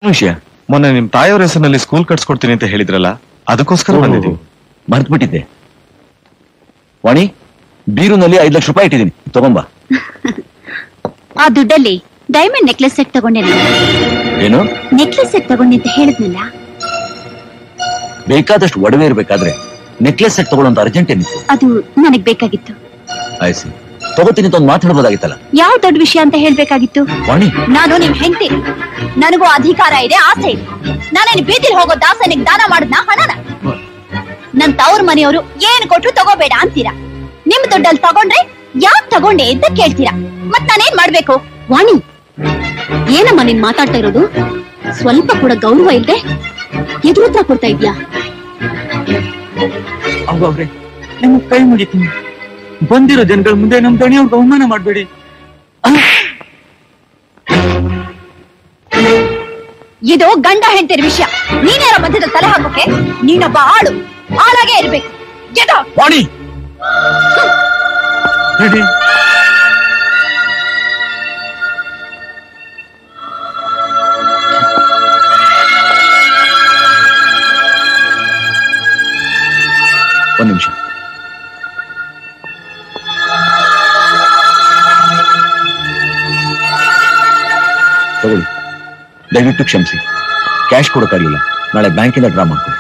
ವಿಷಯ ಮೊನ್ನೆ ನಿಮ್ ತಾಯಿಯವ್ರ ಹೆಸರಿನಲ್ಲಿ ಸ್ಕೂಲ್ ಕಟ್ಸ್ಕೊಡ್ತೀನಿ ಅಂತ ಹೇಳಿದ್ರಲ್ಲ ಅದಕ್ಕೋಸ್ಕರ ಬಂದಿದ್ದೀವಿ ಮರ್ತ್ಬಿಟ್ಟಿದ್ದೆ ವಾಣಿ ಬೀರುನಲ್ಲಿ ಐದ್ ಲಕ್ಷ ರೂಪಾಯಿ ಇಟ್ಟಿದ್ದೀನಿ ತಗೊಂಬ ಆ ದುಡ್ಡಲ್ಲಿ ಡೈಮಂಡ್ ನೆಕ್ಲೆಸ್ ಸೆಟ್ ತಗೊಂಡೆ ಏನು ನೆಕ್ಲೆಸ್ ಸೆಟ್ ತಗೊಂಡೆ ಅಂತ ಹೇಳಿದ್ನಲ್ಲ ಬೇಕಾದಷ್ಟು ಒಡವೆ ಇರ್ಬೇಕಾದ್ರೆ ನೆಕ್ಲೆಸ್ ಸೆಟ್ ತಗೊಳ್ಳೋಂತ ಅರ್ಜೆಂಟ್ ಏನಿತ್ತು ಅದು ನನಗ್ ಬೇಕಾಗಿತ್ತು ಆಯ್ಸಿ ತಗೋತೀನಿ ಅಂತ ಒಂದು ಮಾತಾಡ್ಬೋದಾಗಿತ್ತಲ್ಲ ಯಾವ ದೊಡ್ಡ ವಿಷಯ ಅಂತ ಹೇಳ್ಬೇಕಾಗಿತ್ತು ವಾಣಿ ನಾನು ನಿಮ್ ಹೆಂಡತಿ ನನಗೂ ಅಧಿಕಾರ ಇದೆ ಆಸೆ ಇದೆ ನಾನೇನು ಬೀದಿಲ್ ಹೋಗೋ ದಾಸನಿಗೆ ದಾನ ಮಾಡದ್ನ ಹಣನ ನನ್ ತವ್ರ ಮನೆಯವರು ಏನ್ ಕೊಟ್ರು ತಗೋಬೇಡ ಅಂತೀರಾ ನಿಮ್ ದುಡ್ಡಲ್ಲಿ ತಗೊಂಡ್ರೆ ಯಾಕ್ ತಗೊಂಡೆ ಅಂತ ಕೇಳ್ತೀರಾ ಮತ್ ನಾನೇನ್ ಮಾಡ್ಬೇಕು ವಾಣಿ ಏನಮ್ಮ ನೀನ್ ಮಾತಾಡ್ತಾ ಇರೋದು ಸ್ವಲ್ಪ ಕೂಡ ಗೌರವ ಇಲ್ದೆ ಎದುರುತ್ರ ಕೊಡ್ತಾ ಇದ್ಯಾ ಅವ್ರೆ ನಿಮ್ಮ ಕೈ ಮುಗಿತೀನಿ ಬಂದಿರೋ ಜನಗಳ ಮುಂದೆ ನಮ್ ದಣಿಯವ್ರಿಗೆ ಅವಮಾನ ಮಾಡ್ಬೇಡಿ ಇದು ಗಂಡ ಹೆಂಡತಿರ ವಿಷಯ ನೀನೇರ ಮಧ್ಯದ ತಲೆ ಹಾಕೋಕೆ ನೀನೊಬ್ಬ ಆಳು ಆಳಾಗೆ ಇರ್ಬೇಕು Get out! ವಾಣಿ ರೆಡಿ ಒಂದ್ ನಿಮಿಷ ತಗೊಳ್ಳಿ ದಯವಿಟ್ಟು ಕ್ಷಮಿಸಿ ಕ್ಯಾಶ್ ಕೊಡೋಕ್ಕಾಗಿಲ್ಲ ನಾಳೆ ಬ್ಯಾಂಕಿಂದ ಡ್ರಾ ಮಾಡ್ಕೊಳ್ಳಿ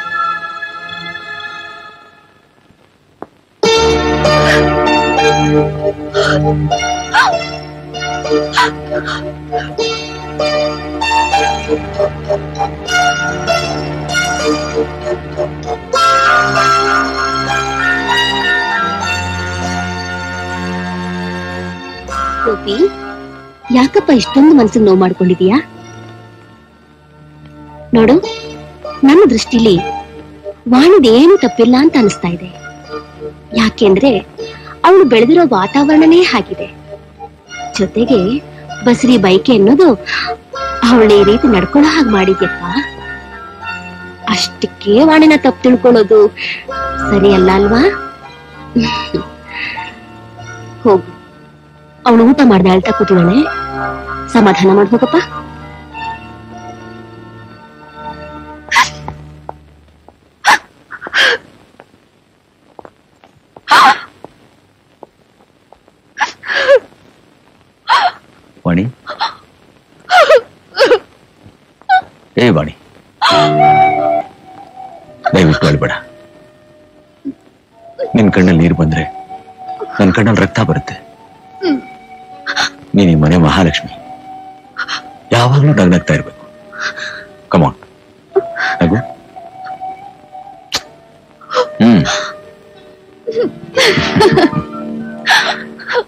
ಗೋಪಿ ಯಾಕಪ್ಪ ಇಷ್ಟೊಂದು ಮನ್ಸಿಗೆ ನೋವು ಮಾಡ್ಕೊಂಡಿದೀಯಾ ನೋಡು ನನ್ನ ದೃಷ್ಟಿಲಿ ವಾಣಿದ ಏನು ತಪ್ಪಿಲ್ಲ ಅಂತ ಅನಿಸ್ತಾ ಇದೆ ಯಾಕೆಂದ್ರೆ ಅವಳು ಬೆಳೆದಿರೋ ವಾತಾವರಣನೇ ಹಾಗಿದೆ ಜೊತೆಗೆ ಬಸರಿ ಬೈಕೆ ಅನ್ನೋದು ಅವಳ ಈ ರೀತಿ ನಡ್ಕೊಳ್ಳೋ ಹಾಗೆ ಮಾಡಿದ್ಯಪ್ಪ ಅಷ್ಟಕ್ಕೆ ವಾಣಿನ ತಪ್ಪು ತಿಳ್ಕೊಳ್ಳೋದು ಸರಿಯಲ್ಲ ಅಲ್ವಾ ಹೋಗು ಅವಳು ಊಟ ಮಾಡ್ದೆ ಅಳ್ತಾ ಕೂತಿದ್ದಾನೆ ಸಮಾಧಾನ ಮಾಡಿ ಹೋಗಪ್ಪ ವಾಣಿ ಏ ವಾಣಿ ದಯವಿಟ್ಟು ಅಳ್ಬೇಡ ನಿನ್ ಕಣ್ಣಲ್ಲಿ ನೀರು ಬಂದ್ರೆ ನನ್ ಕಣ್ಣಲ್ಲಿ ರಕ್ತ ಬರುತ್ತೆ ನೀನ್ ಈ ಮನೆ ಮಹಾಲಕ್ಷ್ಮಿ ಯಾವಾಗ್ಲೂ ನಗ್ನಗ್ತಾ ಇರ್ಬೇಕು ಕಮಾನ್ ನಗು ಹ್ಮ್